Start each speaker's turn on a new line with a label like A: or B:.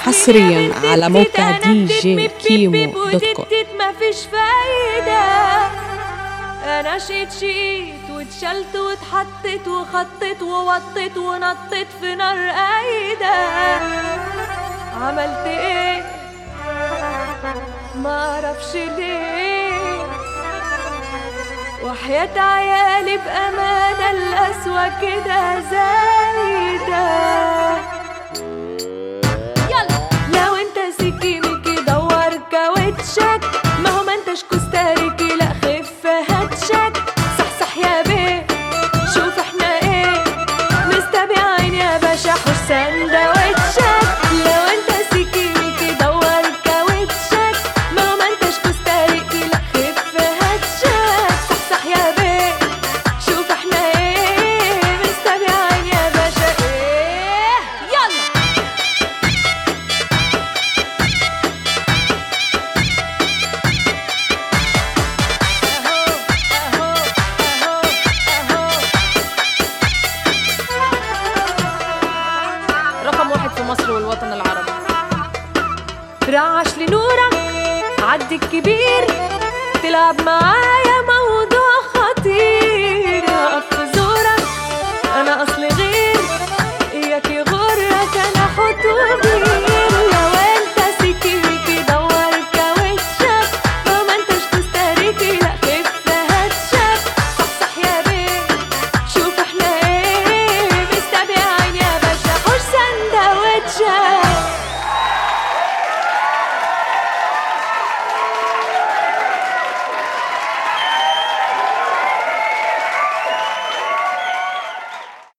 A: حصريا على موقع دي جي كيمو دوت كوم
B: ما فيش فايدة أنا شيت شيت واتشلت واتحطت وخطت ووطت ونطت في نار قايدة عملت ايه معرفش ليه وحياة عيالي بأمانة القسوة كده زايدة يلا لو انت سكينيكي دور كاوتشك ما هو ما انتش كوستاريكي لا خف هاتشك صحصح يا بيه شوف احنا ايه مستبيعين يا باشا حوش سندوتشك لو انت سكينيكي دور كاوتشك ما هو ما انتش كوستاريكي لا خف هاتشك صحصح يا بيه شوف احنا ايه مستبيعين يا باشا ايه يلا اهو اهو اهو اهو رقم واحد في مصر والوطن العربي رعش لنورك عدي الكبير تلعب معايا موضوع خطير هقف في زورك انا اصلي غير